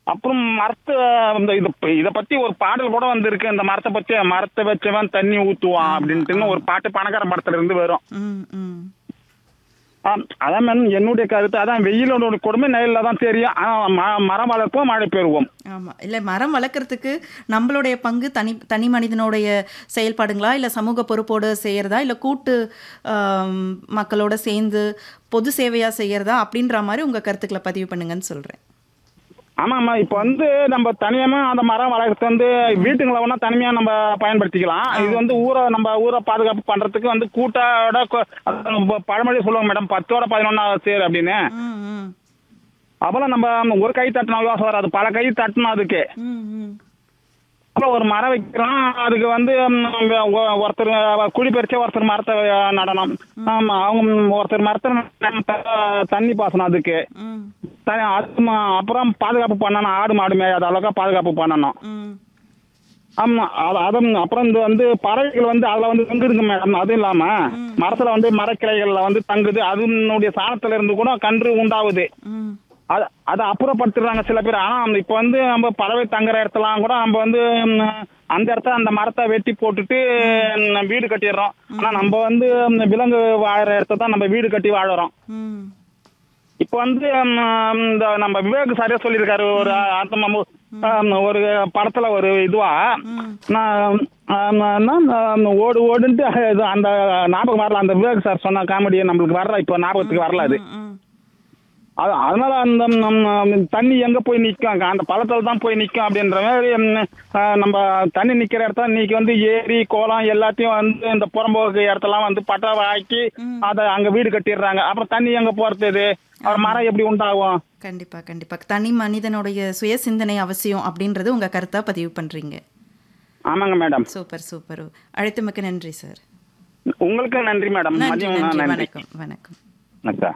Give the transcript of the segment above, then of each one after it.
அப்புறம் மரத்தை இந்த இது இதை பத்தி ஒரு பாடல் கூட வந்திருக்கு இந்த மரத்தை பத்தி மரத்தை வச்சவன் தண்ணி ஊத்துவான் அப்படின்ட்டுன்னு ஒரு பாட்டு பணக்கார படத்துல இருந்து வரும் ம் ம் ஆ, அதான் மேம் என்னுடைய கருத்து அதான் வெயிலோட கொடுமை நெல்ல தான் தெரியும் ஆனா ம- மரம் வளர்ப்போம் மழை பெறுவோம் ஆமாம் இல்லை மரம் வளர்க்குறதுக்கு நம்மளுடைய பங்கு தனி தனி மனிதனுடைய செயல்பாடுங்களா இல்லை சமூக பொறுப்போடு செய்கிறதா இல்லை கூட்டு ஆம், மக்களோட சேர்ந்து பொது சேவையாக செய்கிறதா அப்படின்ற மாதிரி உங்கள் கருத்துக்களை பதிவு பண்ணுங்கன்னு சொல்கிறேன் ஆமாம்மா இப்போ வந்து நம்ம தனியாம அந்த மரம் வளர்க்கறது வந்து வீட்டுங்களை வேணா தனிமையா நம்ம பயன்படுத்திக்கலாம் இது வந்து ஊரை நம்ம ஊரை பாதுகாப்பு பண்றதுக்கு வந்து கூட்டோட கொ- அதான் நம்ம பழமொழி சொல்லுவாங்க மேடம் பத்தோட பதினொன்னாவது சேர் அப்படின்னு ம் ம் அப்போல்லாம் நம்ம ஒரு கை தட்டினா விவாசம் வராது பல கை தட்டணும் அதுக்கு ம் ம் அப்புறம் ஒரு மரம் வைக்கிறோம் அதுக்கு வந்து ம், ஒ- ஒருத்தர் குழி பறிச்சு ஒருத்தர் மரத்தை நடணும் ஆமா அவங்க ஒருத்தர் மரத்தை நட்டா தண்ணி பாசனம் அதுக்கு ம் த- அது ம- அப்புறம் பாதுகாப்பு பண்ணணும் ஆடு மாடு மேயாத அளவுக்கு பாதுகாப்பு பண்ணணும் ம் ஆமா அது அதுவும் அப்புறம் இந்த வந்து பறவைகள் வந்து அதுல வந்து தங்குதுங்க மேடம் அதுவும் இல்லாம மரத்துல வந்து மரக்கிளைகள்ல வந்து தங்குது அதனுடைய சாணத்துல இருந்து கூட கன்று உண்டாகுது ம் அது அதை அப்புறப்படுத்துறாங்க சில பேர் ஆனா அந்த இப்ப வந்து நம்ம பறவை தங்குற இடத்துலாம் கூட நம்ம வந்து ம், அந்த இடத்த அந்த மரத்தை வெட்டி போட்டுட்டு ம், வீடு கட்டிடுறோம் ஆனா நம்ம வந்து ம், விலங்கு வாழற இடத்த தான் நம்ம வீடு கட்டி வாழறோம் ம் இப்ப வந்து ம், இந்த நம்ம விவேக் சரியா சொல்லியிருக்காரு ஒரு அந்த ம- ம், ஒரு படத்துல ஒரு இதுவா ம் நான் ஆம், நான் ஆம், ஓடு ஓடுன்ட்டு இது அந்த ஞாபகம் வரல அந்த விவேக் சார் சொன்ன காமெடி நம்மளுக்கு வரல இப்போ ஞாபகத்துக்கு வரல அது ம் அது அதனால அந்த நம்ம தண்ணி எங்க போய் நிற்கும் அந்த பழத்துல தான் போய் நிற்கும் அப்படின்ற மாதிரி ம், ஆ, நம்ம தண்ணி நிக்கிற இடத்துல இன்னைக்கு வந்து ஏரி குளம் எல்லாத்தையும் வந்து இந்த புறம்போக்கு இடத்தெல்லாம் வந்து பட்டாவை ஆக்கி அதை அங்க வீடு கட்டிடுறாங்க அப்புறம் தண்ணி எங்க போறது இது அப்புறம் மரம் எப்படி உண்டாகும் கண்டிப்பாக கண்டிப்பாக தனி மனிதனுடைய சுய சிந்தனை அவசியம் அப்படின்றது உங்கள் கருத்தாக பதிவு பண்ணுறீங்க ஆமாங்க மேடம் சூப்பர் சூப்பர் அழைத்தமைக்கு நன்றி சார் உங்களுக்கு நன்றி மேடம் நன்றி மதியம் நன்றி நன்றி வணக்கம் வணக்கம் அக்கா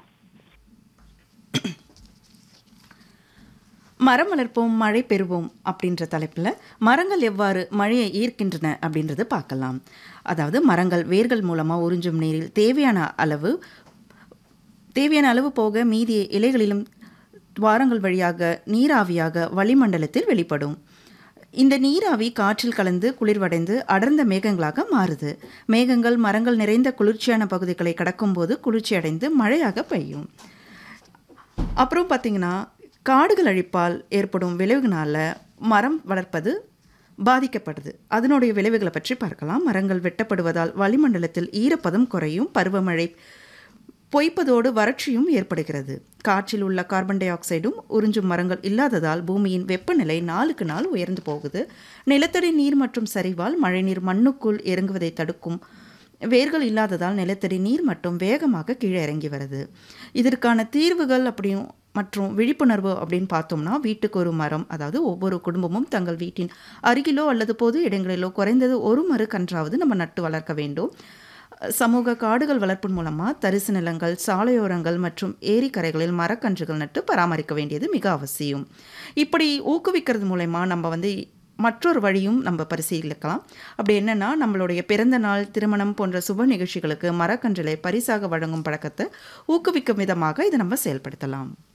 மரம் வளர்ப்போம் மழை பெறுவோம் அப்படின்ற தலைப்பில் மரங்கள் எவ்வாறு மழையை ஈர்க்கின்றன அப்படின்றது பார்க்கலாம் அதாவது மரங்கள் வேர்கள் மூலமாக உறிஞ்சும் நீரில் தேவையான அளவு தேவையான அளவு போக மீதி இலைகளிலும் துவாரங்கள் வழியாக நீராவியாக வளிமண்டலத்தில் வெளிப்படும் இந்த நீராவி காற்றில் கலந்து குளிர்வடைந்து அடர்ந்த மேகங்களாக மாறுது மேகங்கள் மரங்கள் நிறைந்த குளிர்ச்சியான பகுதிகளை கடக்கும்போது குளிர்ச்சியடைந்து மழையாக பெய்யும் அப்புறம் பார்த்தீங்கன்னா காடுகள் அழிப்பால் ஏற்படும் விளைவுகளால் மரம் வளர்ப்பது பாதிக்கப்படுது அதனுடைய விளைவுகளை பற்றி பார்க்கலாம் மரங்கள் வெட்டப்படுவதால் வளிமண்டலத்தில் ஈரப்பதம் குறையும் பருவமழை பொய்ப்பதோடு வறட்சியும் ஏற்படுகிறது காற்றில் உள்ள கார்பன் டை ஆக்சைடும் உறிஞ்சும் மரங்கள் இல்லாததால் பூமியின் வெப்பநிலை நாளுக்கு நாள் உயர்ந்து போகுது நிலத்தடி நீர் மற்றும் சரிவால் மழைநீர் மண்ணுக்குள் இறங்குவதை தடுக்கும் வேர்கள் இல்லாததால் நிலத்தடி நீர் மட்டும் வேகமாக கீழே இறங்கி வருது இதற்கான தீர்வுகள் அப்படியும் மற்றும் விழிப்புணர்வு அப்படின்னு பார்த்தோம்னா வீட்டுக்கு ஒரு மரம் அதாவது ஒவ்வொரு குடும்பமும் தங்கள் வீட்டின் அருகிலோ அல்லது பொது இடங்களிலோ குறைந்தது ஒரு மறு கன்றாவது நம்ம நட்டு வளர்க்க வேண்டும் சமூக காடுகள் வளர்ப்பின் மூலமாக தரிசு நிலங்கள் சாலையோரங்கள் மற்றும் ஏரிக்கரைகளில் மரக்கன்றுகள் நட்டு பராமரிக்க வேண்டியது மிக அவசியம் இப்படி ஊக்குவிக்கிறது மூலயமா நம்ம வந்து மற்றொரு வழியும் நம்ம பரிசீலிக்கலாம் அப்படி என்னன்னா நம்மளுடைய பிறந்த நாள் திருமணம் போன்ற சுப நிகழ்ச்சிகளுக்கு மரக்கன்றுகளை பரிசாக வழங்கும் பழக்கத்தை ஊக்குவிக்கும் விதமாக இதை நம்ம செயல்படுத்தலாம்